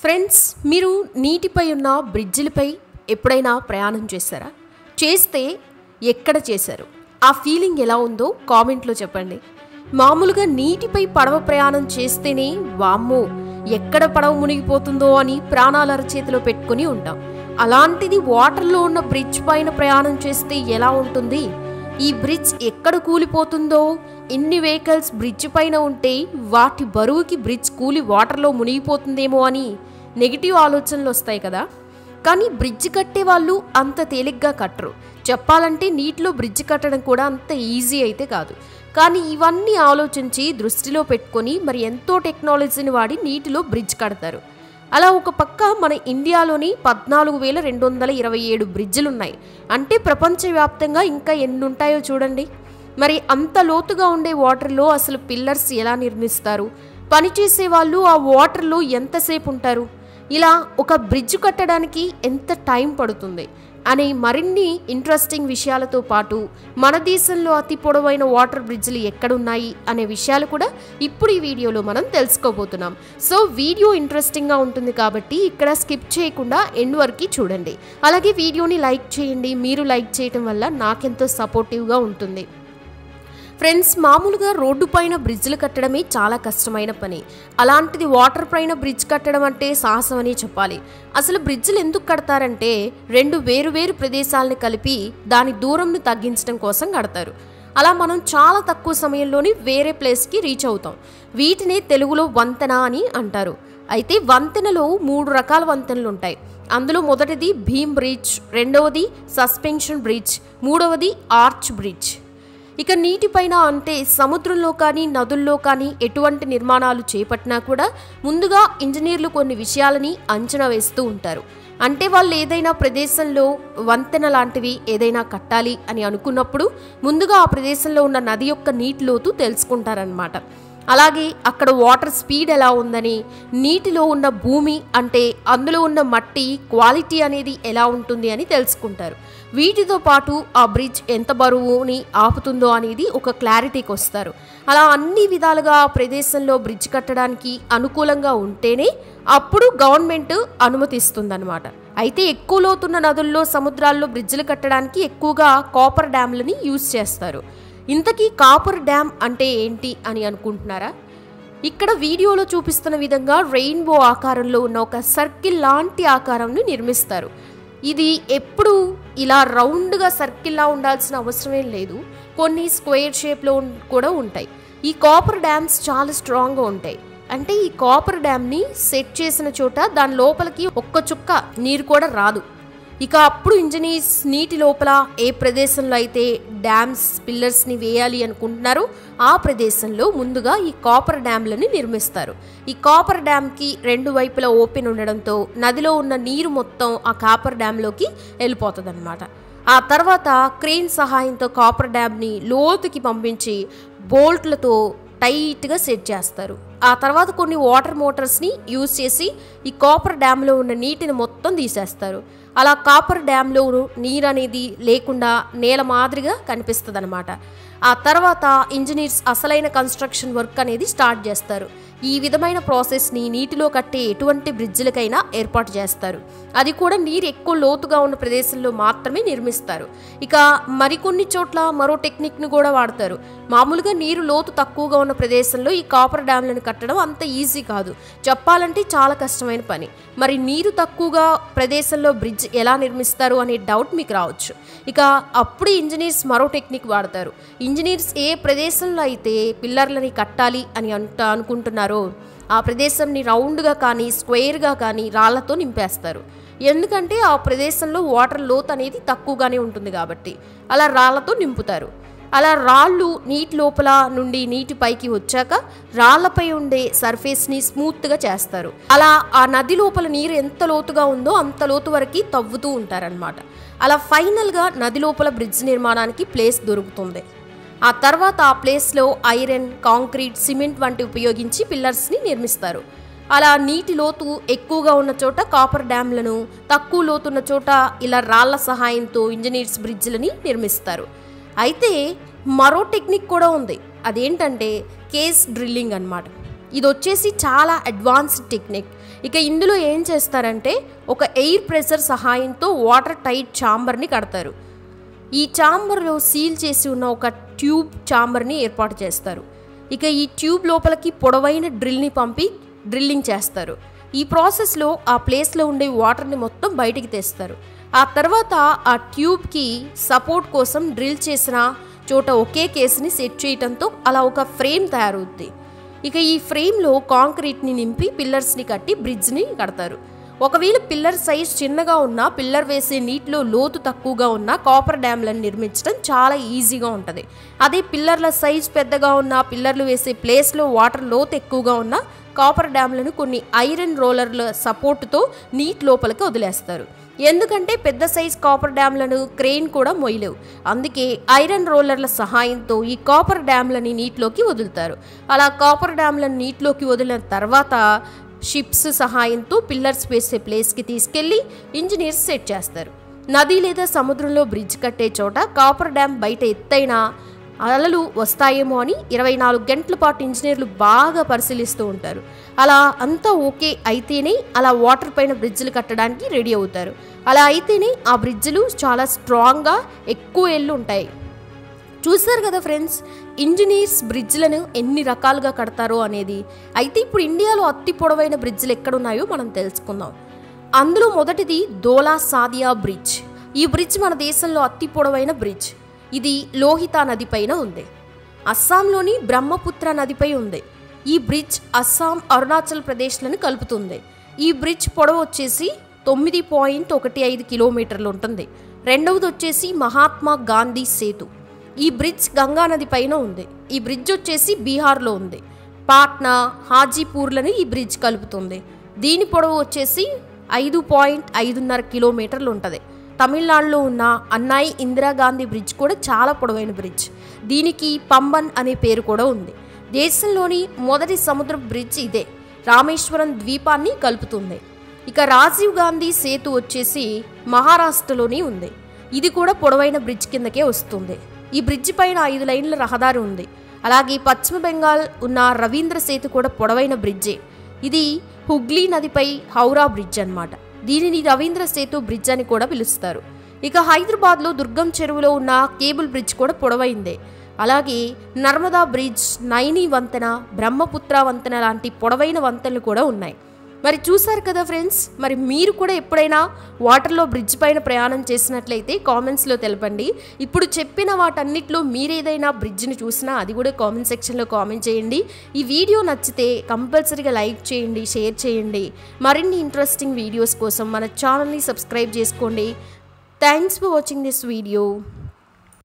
friends మీరు నీటిపై ఉన్న బ్రిడ్జిలపై ఎప్పుడైనా ప్రయాణం చేశారా చేస్తే ఎక్కడ చేశారు ఆ ఫీలింగ్ ఎలా ఉందో కామెంట్లో చెప్పండి మామూలుగా నీటిపై పడవ ప్రయాణం చేస్తేనే వామ్మో ఎక్కడ పడవ మునిగిపోతుందో అని ప్రాణాల అరచేతిలో పెట్టుకుని ఉంటాం అలాంటిది వాటర్లో ఉన్న బ్రిడ్జ్ పైన ప్రయాణం చేస్తే ఎలా ఉంటుంది ఈ బ్రిడ్జ్ ఎక్కడ కూలిపోతుందో ఎన్ని వెహికల్స్ బ్రిడ్జ్ పైన ఉంటే వాటి బరువుకి బ్రిడ్జ్ కూలి వాటర్లో మునిగిపోతుందేమో అని నెగిటివ్ ఆలోచనలు వస్తాయి కదా కానీ బ్రిడ్జ్ కట్టే వాళ్ళు అంత తేలిగ్గా కట్టరు చెప్పాలంటే నీటిలో బ్రిడ్జ్ కట్టడం కూడా అంత ఈజీ అయితే కాదు కానీ ఇవన్నీ ఆలోచించి దృష్టిలో పెట్టుకొని మరి ఎంతో టెక్నాలజీని వాడి నీటిలో బ్రిడ్జ్ కడతారు అలా ఒక పక్క మన ఇండియాలోని పద్నాలుగు వేల రెండు వందల ఇరవై ఏడు బ్రిడ్జిలు ఉన్నాయి అంటే ప్రపంచవ్యాప్తంగా ఇంకా ఎన్ని ఉంటాయో చూడండి మరి అంత లోతుగా ఉండే వాటర్లో అసలు పిల్లర్స్ ఎలా నిర్మిస్తారు పనిచేసే వాళ్ళు ఆ వాటర్లో ఎంతసేపు ఉంటారు ఇలా ఒక బ్రిడ్జ్ కట్టడానికి ఎంత టైం పడుతుంది అనే మరిన్ని ఇంట్రెస్టింగ్ విషయాలతో పాటు మన దేశంలో అతి పొడవైన వాటర్ బ్రిడ్జ్లు ఎక్కడున్నాయి అనే విషయాలు కూడా ఇప్పుడు ఈ వీడియోలో మనం తెలుసుకోబోతున్నాం సో వీడియో ఇంట్రెస్టింగ్గా ఉంటుంది కాబట్టి ఇక్కడ స్కిప్ చేయకుండా ఎండ్ వరకు చూడండి అలాగే వీడియోని లైక్ చేయండి మీరు లైక్ చేయటం వల్ల నాకెంతో సపోర్టివ్గా ఉంటుంది ఫ్రెండ్స్ మామూలుగా రోడ్డు పైన బ్రిడ్జ్లు కట్టడమే చాలా కష్టమైన పని అలాంటిది వాటర్ పైన బ్రిడ్జ్ కట్టడం అంటే సాహసం అని చెప్పాలి అసలు బ్రిడ్జ్లు ఎందుకు కడతారంటే రెండు వేరు వేరు ప్రదేశాలని కలిపి దాని దూరంను తగ్గించడం కోసం కడతారు అలా మనం చాలా తక్కువ సమయంలోని వేరే ప్లేస్కి రీచ్ అవుతాం వీటినే తెలుగులో వంతెన అని అంటారు అయితే వంతెనలో మూడు రకాల వంతెనలు ఉంటాయి అందులో మొదటిది భీమ్ బ్రిడ్జ్ రెండవది సస్పెన్షన్ బ్రిడ్జ్ మూడవది ఆర్చ్ బ్రిడ్జ్ ఇక నీటిపైన అంటే సముద్రంలో కానీ నదుల్లో కానీ ఎటువంటి నిర్మాణాలు చేపట్టినా కూడా ముందుగా ఇంజనీర్లు కొన్ని విషయాలని అంచనా వేస్తూ ఉంటారు అంటే వాళ్ళు ఏదైనా ప్రదేశంలో వంతెన లాంటివి ఏదైనా కట్టాలి అని అనుకున్నప్పుడు ముందుగా ఆ ప్రదేశంలో ఉన్న నది యొక్క నీటి లోతు తెలుసుకుంటారనమాట అలాగే అక్కడ వాటర్ స్పీడ్ ఎలా ఉందని నీటిలో ఉన్న భూమి అంటే అందులో ఉన్న మట్టి క్వాలిటీ అనేది ఎలా ఉంటుంది అని తెలుసుకుంటారు వీటితో పాటు ఆ బ్రిడ్జ్ ఎంత బరువుని ఆపుతుందో అనేది ఒక క్లారిటీకి వస్తారు అలా అన్ని విధాలుగా ఆ ప్రదేశంలో బ్రిడ్జ్ కట్టడానికి అనుకూలంగా ఉంటేనే అప్పుడు గవర్నమెంట్ అనుమతిస్తుందన్నమాట అయితే ఎక్కువ లోతున్న నదుల్లో సముద్రాల్లో బ్రిడ్జ్లు కట్టడానికి ఎక్కువగా కాపర్ డ్యామ్లని యూజ్ చేస్తారు ఇంతకీ కాపర్ డ్యామ్ అంటే ఏంటి అని అనుకుంటున్నారా ఇక్కడ వీడియోలో చూపిస్తున్న విధంగా రెయిన్బో ఆకారంలో ఉన్న ఒక సర్కిల్ లాంటి ఆకారంను నిర్మిస్తారు ఇది ఎప్పుడు ఇలా రౌండ్గా సర్కిల్లా ఉండాల్సిన అవసరమేం లేదు కొన్ని స్క్వేర్ షేప్లో కూడా ఉంటాయి ఈ కాపర్ డ్యామ్స్ చాలా స్ట్రాంగ్గా ఉంటాయి అంటే ఈ కాపర్ డ్యామ్ని సెట్ చేసిన చోట దాని లోపలికి ఒక్క చుక్క నీరు కూడా రాదు ఇక అప్పుడు ఇంజనీర్స్ నీటి లోపల ఏ ప్రదేశంలో అయితే డ్యామ్స్ పిల్లర్స్ని వేయాలి అనుకుంటున్నారో ఆ ప్రదేశంలో ముందుగా ఈ కాపర్ డ్యామ్లని నిర్మిస్తారు ఈ కాపర్ డ్యామ్కి రెండు వైపులా ఓపెన్ ఉండడంతో నదిలో ఉన్న నీరు మొత్తం ఆ కాపర్ డ్యామ్లోకి వెళ్ళిపోతుంది ఆ తర్వాత క్రెయిన్ సహాయంతో కాపర్ డ్యామ్ని లోతుకి పంపించి బోల్ట్లతో టైట్గా సెట్ చేస్తారు ఆ తర్వాత కొన్ని వాటర్ మోటార్స్ని యూజ్ చేసి ఈ కాపర్ డ్యామ్లో ఉన్న నీటిని మొత్తం తీసేస్తారు అలా కాపర్ డ్యామ్లో నీరు అనేది లేకుండా నేల మాదిరిగా కనిపిస్తుంది అనమాట ఆ తర్వాత ఇంజనీర్స్ అసలైన కన్స్ట్రక్షన్ వర్క్ అనేది స్టార్ట్ చేస్తారు ఈ విధమైన ప్రాసెస్ని నీటిలో కట్టే ఎటువంటి బ్రిడ్జిలకైనా ఏర్పాటు చేస్తారు అది కూడా నీరు ఎక్కువ లోతుగా ఉన్న ప్రదేశంలో మాత్రమే నిర్మిస్తారు ఇక మరికొన్ని చోట్ల మరో టెక్నిక్ను కూడా వాడతారు మామూలుగా నీరు లోతు తక్కువగా ఉన్న ప్రదేశంలో ఈ కాపర్ డ్యామ్లను కట్టడం అంత ఈజీ కాదు చెప్పాలంటే చాలా కష్టమైన పని మరి నీరు తక్కువగా ప్రదేశంలో బ్రిడ్జ్ ఎలా నిర్మిస్తారు అనే డౌట్ మీకు రావచ్చు ఇక అప్పుడు ఇంజనీర్స్ మరో టెక్నిక్ వాడతారు ఇంజనీర్స్ ఏ ప్రదేశంలో అయితే పిల్లర్లని కట్టాలి అని అంట అనుకుంటున్నారో ఆ ప్రదేశంని రౌండ్గా కానీ స్క్వేర్గా కానీ రాళ్లతో నింపేస్తారు ఎందుకంటే ఆ ప్రదేశంలో వాటర్ లోత్ అనేది తక్కువగానే ఉంటుంది కాబట్టి అలా రాళ్లతో నింపుతారు అలా రాళ్ళు నీటి లోపల నుండి నీటి పైకి వచ్చాక రాళ్లపై ఉండే సర్ఫేస్ని స్మూత్గా చేస్తారు అలా ఆ నది లోపల నీరు ఎంత లోతుగా ఉందో అంత లోతు వరకు తవ్వుతూ ఉంటారనమాట అలా ఫైనల్గా నది లోపల బ్రిడ్జ్ నిర్మాణానికి ప్లేస్ దొరుకుతుంది ఆ తర్వాత ఆ ప్లేస్లో ఐరన్ కాంక్రీట్ సిమెంట్ వంటి ఉపయోగించి పిల్లర్స్ని నిర్మిస్తారు అలా నీటి లోతు ఎక్కువగా ఉన్న చోట కాపర్ డ్యామ్లను తక్కువ లోతున్న చోట ఇలా రాళ్ల సహాయంతో ఇంజనీర్స్ బ్రిడ్జ్లని నిర్మిస్తారు అయితే మరో టెక్నిక్ కూడా ఉంది అదేంటంటే కేస్ డ్రిల్లింగ్ అన్నమాట ఇది వచ్చేసి చాలా అడ్వాన్స్డ్ టెక్నిక్ ఇక ఇందులో ఏం చేస్తారంటే ఒక ఎయిర్ ప్రెషర్ సహాయంతో వాటర్ టైట్ ఛాంబర్ని కడతారు ఈ ఛాంబర్లో సీల్ చేసి ఉన్న ఒక ట్యూబ్ ఛాంబర్ని ఏర్పాటు చేస్తారు ఇక ఈ ట్యూబ్ లోపలికి పొడవైన డ్రిల్ని పంపి డ్రిల్లింగ్ చేస్తారు ఈ ప్రాసెస్లో ఆ ప్లేస్లో ఉండే వాటర్ని మొత్తం బయటికి తెస్తారు ఆ తర్వాత ఆ ట్యూబ్కి సపోర్ట్ కోసం డ్రిల్ చేసిన చోట ఒకే కేసుని సెట్ చేయడంతో అలా ఒక ఫ్రేమ్ తయారవుద్ది ఇక ఈ ఫ్రేమ్లో కాంక్రీట్ని నింపి పిల్లర్స్ని కట్టి బ్రిడ్జ్ని కడతారు ఒకవేళ పిల్లర్ సైజ్ చిన్నగా ఉన్నా పిల్లర్ వేసే నీటిలో లోతు తక్కువగా ఉన్న కాపర్ డ్యామ్లను నిర్మించడం చాలా ఈజీగా ఉంటుంది అదే పిల్లర్ల సైజ్ పెద్దగా ఉన్న పిల్లర్లు వేసే ప్లేస్లో వాటర్ లోతు ఎక్కువగా ఉన్న కాపర్ డ్యామ్లను కొన్ని ఐరన్ రోలర్ల సపోర్టుతో నీటి లోపలికి వదిలేస్తారు ఎందుకంటే పెద్ద సైజ్ కాపర్ డ్యామ్లను క్రెయిన్ కూడా మొయ్యలేవు అందుకే ఐరన్ రోలర్ల సహాయంతో ఈ కాపర్ డ్యామ్లని నీటిలోకి వదులుతారు అలా కాపర్ డ్యామ్లను నీటిలోకి వదిలిన తర్వాత షిప్స్ సహాయంతో పిల్లర్స్ వేసే ప్లేస్కి తీసుకెళ్లి ఇంజనీర్స్ సెట్ చేస్తారు నది లేదా సముద్రంలో బ్రిడ్జ్ కట్టే చోట కాపర్ డ్యామ్ బయట ఎత్తైన అలలు వస్తాయేమో అని ఇరవై నాలుగు గంటల పాటు ఇంజనీర్లు బాగా పరిశీలిస్తూ ఉంటారు అలా అంతా ఓకే అయితేనే అలా వాటర్ పైన బ్రిడ్జ్లు కట్టడానికి రెడీ అవుతారు అలా అయితేనే ఆ బ్రిడ్జ్లు చాలా స్ట్రాంగ్గా ఎక్కువ ఏళ్ళు ఉంటాయి చూసారు కదా ఫ్రెండ్స్ ఇంజనీర్స్ బ్రిడ్జ్లను ఎన్ని రకాలుగా కడతారో అనేది అయితే ఇప్పుడు ఇండియాలో అతి పొడవైన బ్రిడ్జ్లు ఎక్కడున్నాయో మనం తెలుసుకుందాం అందులో మొదటిది దోలా సాదియా బ్రిడ్జ్ ఈ బ్రిడ్జ్ మన దేశంలో అతి పొడవైన బ్రిడ్జ్ ఇది లోహితా నది పైన ఉంది అస్సాంలోని బ్రహ్మపుత్ర నదిపై ఉంది ఈ బ్రిడ్జ్ అస్సాం అరుణాచల్ ప్రదేశ్లను కలుపుతుంది ఈ బ్రిడ్జ్ పొడవు వచ్చేసి తొమ్మిది పాయింట్ ఒకటి ఐదు కిలోమీటర్లు ఉంటుంది రెండవది వచ్చేసి మహాత్మా గాంధీ సేతు ఈ బ్రిడ్జ్ గంగా నది పైన ఉంది ఈ బ్రిడ్జ్ వచ్చేసి బీహార్లో ఉంది పాట్నా హాజీపూర్లను ఈ బ్రిడ్జ్ కలుపుతుంది దీని పొడవు వచ్చేసి ఐదు పాయింట్ ఐదున్నర కిలోమీటర్లు ఉంటుంది తమిళనాడులో ఉన్న అన్నాయి ఇందిరాగాంధీ బ్రిడ్జ్ కూడా చాలా పొడవైన బ్రిడ్జ్ దీనికి పంబన్ అనే పేరు కూడా ఉంది దేశంలోని మొదటి సముద్ర బ్రిడ్జ్ ఇదే రామేశ్వరం ద్వీపాన్ని కలుపుతుంది ఇక రాజీవ్ గాంధీ సేతు వచ్చేసి మహారాష్ట్రలోని ఉంది ఇది కూడా పొడవైన బ్రిడ్జ్ కిందకే వస్తుంది ఈ బ్రిడ్జ్ పైన ఐదు లైన్ల రహదారి ఉంది అలాగే పశ్చిమ బెంగాల్ ఉన్న రవీంద్ర సేతు కూడా పొడవైన బ్రిడ్జే ఇది హుగ్లీ నదిపై హౌరా బ్రిడ్జ్ అన్నమాట దీనిని రవీంద్ర సేతు బ్రిడ్జ్ అని కూడా పిలుస్తారు ఇక హైదరాబాద్లో దుర్గం చెరువులో ఉన్న కేబుల్ బ్రిడ్జ్ కూడా పొడవైందే అలాగే నర్మదా బ్రిడ్జ్ నైని వంతెన బ్రహ్మపుత్ర వంతెన లాంటి పొడవైన వంతెనలు కూడా ఉన్నాయి మరి చూసారు కదా ఫ్రెండ్స్ మరి మీరు కూడా ఎప్పుడైనా వాటర్లో బ్రిడ్జ్ పైన ప్రయాణం చేసినట్లయితే కామెంట్స్లో తెలపండి ఇప్పుడు చెప్పిన వాటన్నిటిలో మీరేదైనా బ్రిడ్జ్ని చూసినా అది కూడా కామెంట్ సెక్షన్లో కామెంట్ చేయండి ఈ వీడియో నచ్చితే కంపల్సరీగా లైక్ చేయండి షేర్ చేయండి మరిన్ని ఇంట్రెస్టింగ్ వీడియోస్ కోసం మన ఛానల్ని సబ్స్క్రైబ్ చేసుకోండి thanks for watching this video